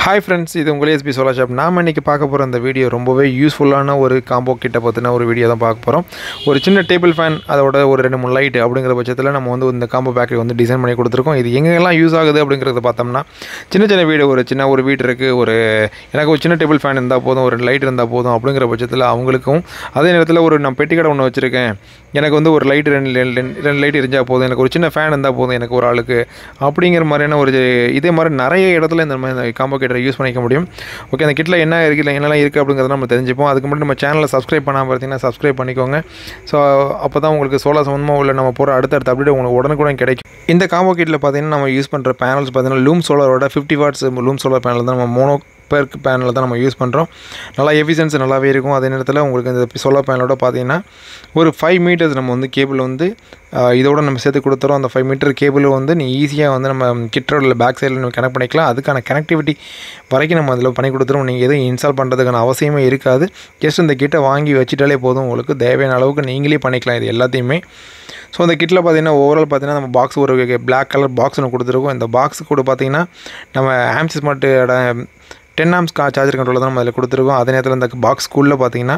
hi friends இது உங்கள் SP சோலா shop நாம் இன்றைக்கி பார்க்க போகிற இந்த வீடியோ ரொம்பவே யூஸ்ஃபுல்லான ஒரு காம்போ கிட்ட பற்றின ஒரு வீடியோ தான் பார்க்க போகிறோம் ஒரு சின்ன டேபிள் ஃபேன் அதோட ஒரு ரெண்டு மூணு லைட் அப்படிங்கிற பட்சத்தில் நம்ம வந்து இந்த காம்போ பேக்கரி வந்து டிசைன் பண்ணி கொடுத்துருக்கோம் இது எங்கெல்லாம் யூஸ் ஆகுது அப்படிங்கிறத பார்த்தோம்னா சின்ன சின்ன வீடு ஒரு சின்ன ஒரு வீடு இருக்குது ஒரு எனக்கு ஒரு சின்ன டேபிள் ஃபேன் இருந்தால் போதும் ஒரு லைட் இருந்தால் போதும் அப்படிங்கிற பட்சத்தில் அவங்களுக்கும் அதே நேரத்தில் ஒரு நான் பெட்டி கடை ஒன்று வச்சுருக்கேன் எனக்கு வந்து ஒரு லைட் ரெண்டு ரெண்டு ரெண்டு லைட் இருந்தால் போதும் எனக்கு ஒரு சின்ன ஃபேன் இருந்தால் போதும் எனக்கு ஒரு ஆளுக்கு அப்படிங்கிற மாதிரியான ஒரு இதே மாதிரி நிறைய இடத்துல இந்த மாதிரி காம்போ கிட்டரை யூஸ் பண்ணிக்க முடியும் ஓகே அந்த கிட்டில் என்ன இருக்குது இல்லை என்னெல்லாம் இருக்குது அப்படிங்கிறத நம்ம தெரிஞ்சுப்போம் அதுக்கு மட்டும் நம்ம சேனலை சப்ஸ்கிரைப் பண்ணாமல் பார்த்தீங்கன்னா சப்ஸ்கிரைப் பண்ணிக்கோங்க ஸோ அப்போ தான் உங்களுக்கு சோலார் சம்மந்தமாக உள்ள நம்ம போகிற அடுத்தடுத்த அப்டேட் உங்களுக்கு உடனுக்குடன் கிடைக்கும் இந்த காம்போ கிட்டில் பார்த்தீங்கன்னா நம்ம யூஸ் பண்ணுற பேனல்ஸ் பார்த்தீங்கன்னா லூம் சோலாரோட fifty watts Loom solar panel தான் நம்ம மோனோ பேர்க் பேனலில் தான் நம்ம யூஸ் பண்ணுறோம் நல்லா எஃபிஷியன்சி நல்லாவே இருக்கும் அதே நேரத்தில் உங்களுக்கு இந்த சோலார் பேனலோட பார்த்தீங்கன்னா ஒரு ஃபைவ் மீட்டர்ஸ் நம்ம வந்து கேபிள் வந்து ஆஹ், இதோட நம்ம சேர்த்து கொடுத்துறோம் அந்த ஃபைவ் மீட்டர் கேபிள் வந்து நீ ஈஸியாக வந்து நம்ம கிட்டோட பேக் சைடில் நம்ம கனெக்ட் பண்ணிக்கலாம் அதுக்கான கனெக்டிவிட்டி வரைக்கும் நம்ம அதில் பண்ணி கொடுத்துருவோம் நீங்கள் எதுவும் இன்ஸ்டால் பண்ணுறதுக்கான அவசியமே இருக்காது ஜஸ்ட் இந்த கிட்டை வாங்கி வச்சுட்டாலே போதும் உங்களுக்கு தேவையான அளவுக்கு நீங்களே பண்ணிக்கலாம் இது எல்லாத்தையுமே ஸோ அந்த கிட்டில் பார்த்தீங்கன்னா ஓவரால் பார்த்தீங்கன்னா நம்ம பாக்ஸ் ஒரு பிளாக் கலர் பாக்ஸ் ஒன்று கொடுத்துருக்கோம் இந்த பாக்ஸ் கூட பார்த்தீங்கன்னா நம்ம ஆம்சிஸ் ஸ்மார்ட்டோட டென் ஆம்ஸ் கா சார்ஜர் கண்ட்ரோல் தான் நம்ம அதில் கொடுத்துருக்கோம் அதே நேரத்தில் இந்த பாக்ஸ்க்குள்ளே பார்த்தீங்கன்னா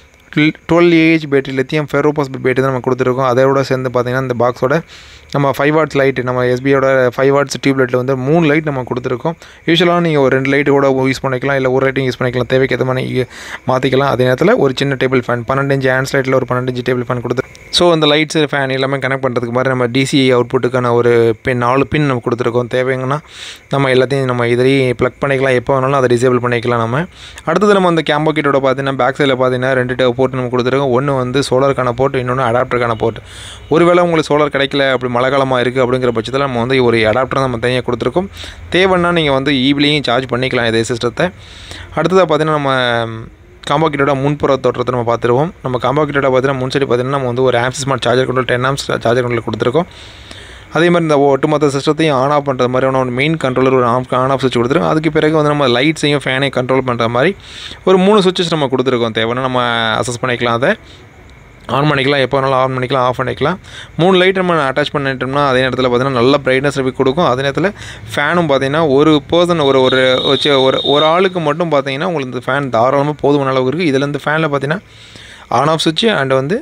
twelve Ah battery lithium ferrophos battery தான் நம்ம கொடுத்துருக்கோம் அதோட சேர்ந்து பார்த்தீங்கன்னா இந்த பாக்ஸோட நம்ம ஃபைவ் வாட்ஸ் லைட் நம்ம எஸ்பியோட ஃபைவ் வாட்ஸ் டியூப் லைட்டில் வந்து மூணு லைட் நம்ம கொடுத்துருக்கோம் யூஸ்வலாக நீங்கள் ஒரு ரெண்டு லைட்டு கூட யூஸ் பண்ணிக்கலாம் இல்லை ஒரு லைட்டும் யூஸ் பண்ணிக்கலாம் தேவைக்கு ஏற்ற மாதிரி நீங்கள் மாற்றிக்கலாம் அதே நேரத்தில் ஒரு சின்ன டேபிள் ஃபேன் பன்னெண்டு இன்ச்சு ஹேண்ட்ஸ் லைட்டில் ஒரு பன்னெண்டு இன்ச்சு டேபிள் ஃபேன் கொடுத்து ஸோ அந்த லைட்ஸ் ஃபேன் எல்லாமே கனெக்ட் பண்ணுறதுக்கு மாதிரி நம்ம டிசி அவுட்புட்டுக்கான ஒரு பின் நாலு பின் நம்ம கொடுத்துருக்கோம் தேவைங்கன்னா நம்ம எல்லாத்தையும் நம்ம இதிலேயே ப்ளக் பண்ணிக்கலாம் எப்போ வேணாலும் அதை டிசேபிள் பண்ணிக்கலாம் நம்ம அடுத்தது நம்ம அந்த கேம்போ கிட்டோட பார்த்தீங்கன்னா பேக் சைடில் பார்த்தீங்கன்னா ரெண்டு போர்ட் நம்ம கொடுத்துருக்கோம் ஒன்று வந்து சோலாருக்கான போர்ட் இன்னொன்று அடாப்டருக்கான போர்ட் ஒருவேளை உங்களுக்கு சோலார் கிடைக்கல அப்படி மழை காலமாக இருக்குது அப்படிங்கிற பட்சத்தில் நம்ம வந்து ஒரு அடாப்டர் நம்ம தனியாக கொடுத்துருக்கோம் தேவைன்னா நீங்கள் வந்து ஈவிலையும் சார்ஜ் பண்ணிக்கலாம் இதே சிஸ்டத்தை அடுத்ததாக பார்த்தீங்கன்னா நம்ம காம்போ கிட்டோட முன்புற தோற்றத்தை நம்ம பார்த்துருவோம் நம்ம காம்போ கிட்டோட பார்த்தீங்கன்னா முன் சைடு பார்த்தீங்கன்னா நம்ம வந்து ஒரு amps smart charger control ten amps charger control கொடுத்துருக்கோம் அதே மாதிரி இந்த ஒட்டுமொத்த சிஸ்டத்தையும் ஆன் ஆஃப் பண்ணுற மாதிரியான ஒரு மெயின் கண்ட்ரோலர் ஒரு ஆஃப் ஆன் ஆஃப் சுவிட்ச் கொடுத்துருக்கோம் அதுக்கு பிறகு வந்து நம்ம லைட்ஸையும் ஃபேனையும் கண்ட்ரோல் பண்ணுற மாதிரி ஒரு மூணு சுவிட்சஸ் நம்ம கொடுத்துருக்கோம் தேவைன்னா நம்ம அசஸ் பண்ணிக்கலாம் அதை ஆன் பண்ணிக்கலாம் எப்போ வேணாலும் ஆன் பண்ணிக்கலாம் ஆஃப் பண்ணிக்கலாம் மூணு லைட் நம்ம அட்டாச் பண்ணிட்டோம்னா அதே நேரத்தில் பார்த்தீங்கன்னா நல்ல பிரைட்னஸ் கொடுக்கும் அதே நேரத்தில் ஃபேனும் பார்த்தீங்கன்னா ஒரு பர்சன் ஒரு ஒரு வச்சு ஒரு ஒரு ஆளுக்கு மட்டும் பார்த்தீங்கன்னா உங்களுக்கு இந்த ஃபேன் தாராளமாக போதுமான அளவுக்கு இருக்குது இதில் இந்த ஃபேனில் பார்த்தீங்கன்னா ஆன் ஆஃப் சுவிட்ச் அண்ட் வந்து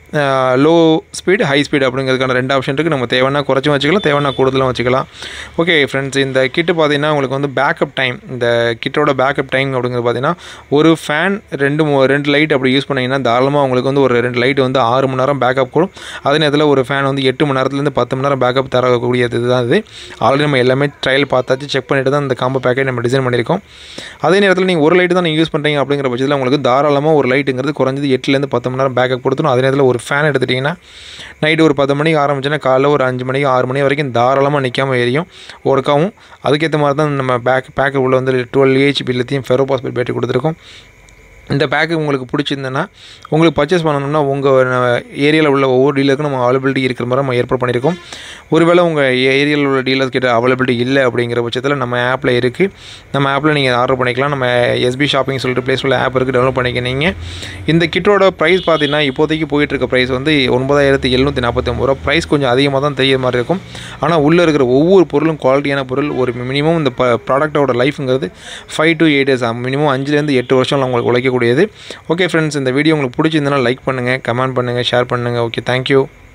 லோ ஸ்பீடு ஹை ஸ்பீடு அப்படிங்கிறதுக்கான ரெண்டு ஆப்ஷன் இருக்குது நம்ம தேவைன்னா குறைச்சும் வச்சுக்கலாம் தேவைன்னா கூடுதலும் வச்சுக்கலாம் ஓகே ஃப்ரெண்ட்ஸ் இந்த கிட்டு பார்த்தீங்கன்னா உங்களுக்கு வந்து பேக்கப் டைம் இந்த கிட்டோட பேக்கப் டைம் அப்படிங்கிறது பார்த்தீங்கன்னா ஒரு ஃபேன் ரெண்டு மூ- ரெண்டு லைட் அப்படி யூஸ் பண்ணிங்கன்னா தாராளமாக உங்களுக்கு வந்து ஒரு ரெண்டு லைட் வந்து ஆறு மணி நேரம் பேக்கப் கூடும் அதே நேரத்தில் ஒரு ஃபேன் வந்து எட்டு மணி நேரத்துலேருந்து பத்து மணி நேரம் பேக்கப் தரக்கூடியது இதுதான் இது ஆல்ரெடி நம்ம எல்லாமே ட்ரையல் பார்த்தாச்சு செக் பண்ணிட்டு தான் இந்த காம்போ பேக்கெட் நம்ம டிசைன் பண்ணியிருக்கோம் அதே நேரத்தில் நீங்கள் ஒரு லைட் தான் நீங்கள் யூஸ் பண்ணுறீங்க அப்படிங்கிற பட்சத்தில் உங்களுக்கு தாராளமாக ஒரு லைட்டுங்கிறது குறைஞ்சது எட்டுலேருந்து பத்து மணி நேரம் பேக்கப் கொடுத்துரும் அதே நேரத்தில் ஒரு ஃபேன் எடுத்துட்டிங்கன்னா நைட்டு ஒரு பத்து மணிக்கு ஆரம்பிச்சுன்னா காலைல ஒரு அஞ்சு மணிக்கு ஆறு மணி வரைக்கும் தாராளமாக நிற்காம எரியும் ஒர்க்காகவும் அதுக்கேற்ற மாதிரி தான் நம்ம பேக் பேக்கு உள்ள வந்து twelve AHB lithium ferrophosphate battery கொடுத்துருக்கோம் இந்த பேக்கு உங்களுக்கு பிடிச்சிருந்ததுன்னா உங்களுக்கு பர்ச்சேஸ் பண்ணணும்னா உங்கள் ஏரியாவில் உள்ள ஒவ்வொரு டீலருக்கும் நம்ம அவைலபிலிட்டி இருக்கிற மாதிரி நம்ம ஏற்பாடு பண்ணியிருக்கோம் ஒருவேளை உங்கள் ஏரியாவில் உள்ள டீலர்ஸ் கிட்ட அவைலபிலிட்டி இல்லை அப்படிங்கிற பட்சத்தில் நம்ம ஆப்பில் இருக்குது நம்ம ஆப்பில் நீங்கள் ஆர்டர் பண்ணிக்கலாம் நம்ம எஸ்பி ஷாப்பிங் சொல்லிட்டு ப்ளேஸ் உள்ள ஆப் இருக்குது டவுன்லோட் பண்ணிக்கினீங்க இந்த கிட்டோட ப்ரைஸ் பார்த்தீங்கன்னா இப்போதைக்கு போயிட்டு இருக்க ப்ரைஸ் வந்து ஒன்பதாயிரத்தி எழுநூற்றி நாற்பத்தி ஒம்பது ரூபா ப்ரைஸ் கொஞ்சம் அதிகமாக தான் தெரிய மாதிரி இருக்கும் ஆனால் உள்ளே இருக்கிற ஒவ்வொரு பொருளும் குவாலிட்டியான பொருள் ஒரு மினிமம் இந்த ப்ராடக்ட்டோட லைஃப்ங்கிறது five to eight years minimum அஞ்சுலேருந்து எட்டு வருஷம் உங்களுக்கு உழைக்கக்கூடியது ஓகே ஃப்ரெண்ட்ஸ் இந்த வீடியோ உங்களுக்கு பிடிச்சிருந்தனா லைக் பண்ணுங்கள் கமெண்ட் பண்ணுங்கள் ஷேர் பண்ணுங்கள் ஓகே தேங்க்யூ